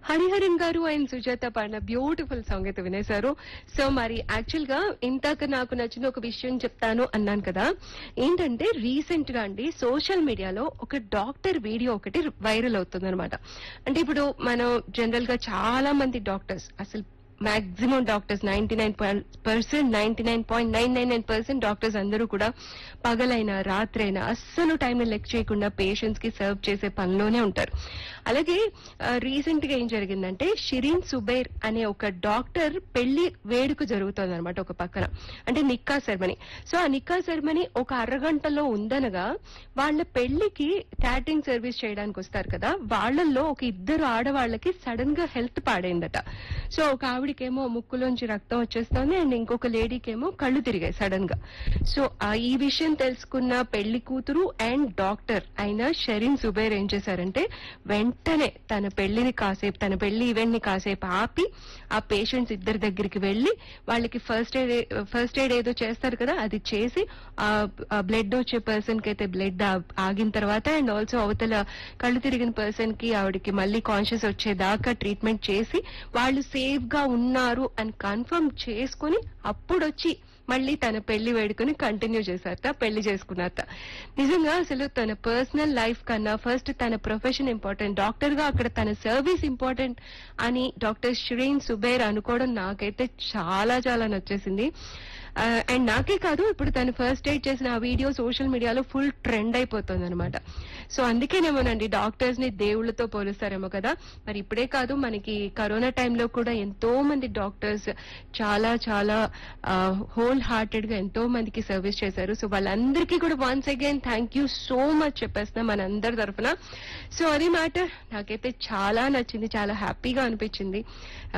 హరిహరన్ గారు అండ్ సుజాత పాడిన beautiful song అయితే వినేశారు సో మరి యాక్చువల్ గా ఇంతక నాకు నచ్చిన ఒక విషయం చెప్తాను అన్నాను కదా ఏంటంటే రీసెంట్ గా అండి సోషల్ మీడియాలో ఒక డాక్టర్ వీడియో ఒకటి వైరల్ అవుతుంది అంటే ఇప్పుడు మనం జనరల్ గా చాలా మంది డాక్టర్స్ అసలు maximum doctors ninety nine percent ninety nine point nine nine nine percent doctors అందరూ కూడా పగలైనా రాత్రైనా అస్సలు టైం లెక్ చేయకుండా పేషెంట్స్ కి సర్వ్ చేసే పనిలోనే ఉంటారు అలాగే రీసెంట్ గా ఏం జరిగిందంటే షిరీన్ సుబైర్ అనే ఒక డాక్టర్ పెళ్లి వేడుక జరుగుతుంది అనమాట ఒక పక్కన అంటే నిక్కా సెరమనీ సో ఆ నిక్కా సెరమనీ ఒక అరగంటలో ఉందనగా వాళ్ళ పెళ్లికి క్యాటరింగ్ సర్వీస్ చేయడానికి వస్తారు కదా వాళ్ళల్లో ఒక ఇద్దరు ఆడవాళ్ళకి సడన్ గా హెల్త్ పాడైందట సో ఒక ఆవిడకేమో ముక్కులోంచి రక్తం వచ్చేస్తుంది అండ్ ఇంకొక లేడీకేమో కళ్ళు తిరిగాయి సడన్ గా సో ఆ ఈ విషయం తెలుసుకున్న పెళ్లి కూతురు అండ్ డాక్టర్ అయిన షరీన్ సుబైర్ ఏం చేశారంటే వెంటనే తన పెళ్లిని కాసేపు తన పెళ్లి ఈవెంట్ ని కాసేపు ఆపి ఆ పేషెంట్స్ ఇద్దరి దగ్గరికి వెళ్లి వాళ్ళకి ఫస్ట్ ఎయిడ్ ఫస్ట్ ఎయిడ్ ఏదో చేస్తారు కదా అది చేసి ఆ బ్లడ్ వచ్చే పర్సన్ కి అయితే బ్లడ్ ఆగిన తర్వాత అండ్ ఆల్సో అవతల కళ్ళు తిరిగిన పర్సన్ కి ఆవిడకి మళ్ళీ కాన్షియస్ వచ్చేదాకా ట్రీట్మెంట్ చేసి వాళ్ళు సేఫ్ గా ఉన్నారు అని కన్ఫర్మ్ చేసుకుని అప్పుడొచ్చి మళ్ళీ తన పెళ్లి వేడుకని కంటిన్యూ చేశారట పెళ్లి చేసుకున్నారట నిజంగా అసలు తన పర్సనల్ లైఫ్ కన్నా ఫస్ట్ తన ప్రొఫెషన్ ఇంపార్టెంట్ డాక్టర్ గా అక్కడ తన సర్వీస్ ఇంపార్టెంట్ అని డాక్టర్ షిరీన్ సుబేర్ అనుకోవడం నాకైతే చాలా చాలా నచ్చేసింది అండ్ నాకే కాదు ఇప్పుడు తను ఫస్ట్ ఎయిడ్ చేసిన ఆ వీడియో సోషల్ మీడియాలో ఫుల్ ట్రెండ్ అయిపోతుంది అనమాట సో అందుకేనేమోనండి డాక్టర్స్ ని దేవుళ్ళతో పోలుస్తారేమో కదా మరి ఇప్పుడే కాదు మనకి కరోనా టైంలో కూడా ఎంతో మంది డాక్టర్స్ చాలా చాలా హోల్ హార్టెడ్ గా ఎంతో మందికి సర్వీస్ చేశారు సో వాళ్ళందరికీ కూడా once again thank you so much చెప్పేస్తున్నా మన అందరి తరఫున సో అది మ్యాటర్ నాకైతే చాలా నచ్చింది చాలా హ్యాపీగా అనిపించింది